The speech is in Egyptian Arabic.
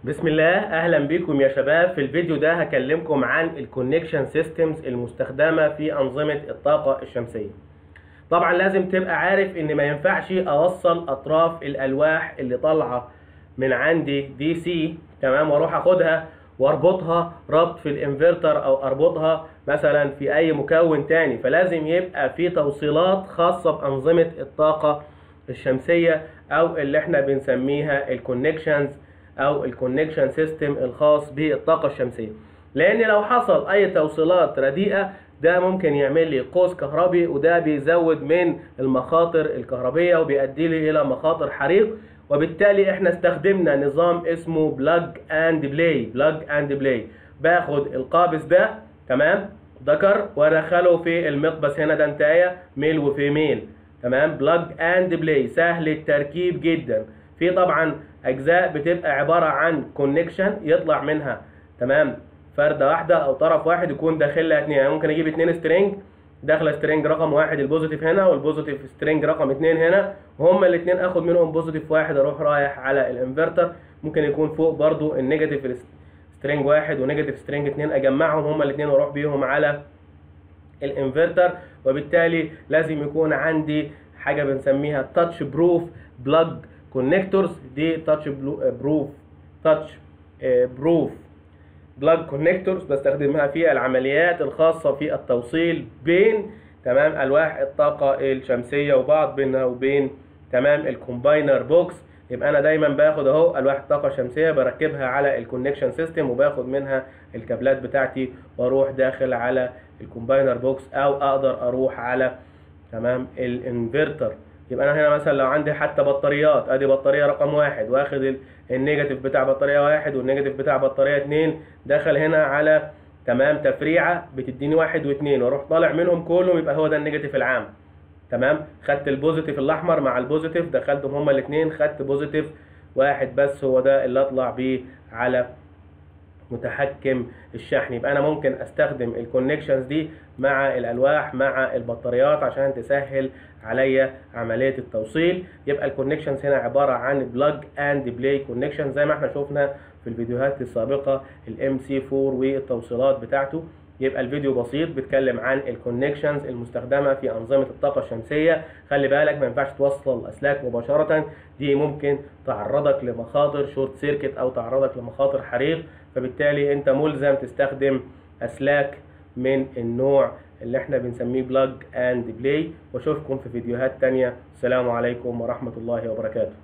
بسم الله اهلا بكم يا شباب في الفيديو ده هكلمكم عن الكونكشن سيستمز المستخدمه في انظمه الطاقه الشمسيه طبعا لازم تبقى عارف ان ما ينفعش اوصل اطراف الالواح اللي طالعه من عندي دي سي تمام واروح اخدها واربطها ربط في الانفرتر او اربطها مثلا في اي مكون تاني فلازم يبقى في توصيلات خاصه بانظمه الطاقه الشمسيه او اللي احنا بنسميها الكونكشنز او الكونكشن سيستم الخاص بالطاقه الشمسيه لان لو حصل اي توصيلات رديئه ده ممكن يعمل لي قوس كهربي وده بيزود من المخاطر الكهربيه وبيؤدي لي الى مخاطر حريق وبالتالي احنا استخدمنا نظام اسمه بلاج اند بلاي بلاج اند بلاي باخد القابس ده تمام ذكر وادخله في المقبس هنا ده انتايه ميل وفيميل تمام بلاج اند بلاي سهل التركيب جدا في طبعا اجزاء بتبقى عباره عن كونكشن يطلع منها تمام فرده واحده او طرف واحد يكون داخلها اتنين يعني ممكن اجيب اتنين سترينج داخله سترينج رقم واحد البوزيتيف هنا والبوزيتيف سترينج رقم اتنين هنا وهما الاتنين اخد منهم بوزيتيف واحد اروح رايح على الانفرتر ممكن يكون فوق برضو النيجاتيف سترينج واحد ونيجاتيف سترينج اتنين اجمعهم هما الاتنين واروح بيهم على الانفرتر وبالتالي لازم يكون عندي حاجه بنسميها تاتش بروف بلاج كونكتورز دي تاتش بروف تاتش بروف بلاج كونكتورز بستخدمها في العمليات الخاصه في التوصيل بين تمام الواح الطاقه الشمسيه وبعض بينها وبين تمام الكومباينر بوكس يبقى انا دايما باخد اهو الواح الطاقه الشمسيه بركبها على الكونكشن سيستم وباخد منها الكابلات بتاعتي واروح داخل على الكومباينر بوكس او اقدر اروح على تمام الانفرتر يبقى انا هنا مثلا لو عندي حتى بطاريات ادي بطاريه رقم واحد واخد النيجاتيف بتاع بطاريه واحد والنيجاتيف بتاع بطاريه اتنين دخل هنا على تمام تفريعه بتديني واحد واثنين واروح طالع منهم كلهم يبقى هو ده النيجاتيف العام تمام خدت البوزيتيف الاحمر مع البوزيتيف دخلتهم هما الاثنين خدت بوزيتيف واحد بس هو ده اللي اطلع بيه على متحكم الشحن يبقى انا ممكن استخدم الكونكشنز دي مع الالواح مع البطاريات عشان تسهل عليا عمليه التوصيل يبقى الكونكشنز هنا عباره عن بلاج اند بلاي كونكشن زي ما احنا شفنا في الفيديوهات السابقه الام سي 4 والتوصيلات بتاعته يبقى الفيديو بسيط بيتكلم عن الكونكشنز المستخدمه في انظمه الطاقه الشمسيه خلي بالك ما ينفعش توصل الاسلاك مباشره دي ممكن تعرضك لمخاطر شورت سيركت او تعرضك لمخاطر حريق فبالتالي انت ملزم تستخدم اسلاك من النوع اللي احنا بنسميه بلاج اند بلاي واشوفكم في فيديوهات تانية السلام عليكم ورحمه الله وبركاته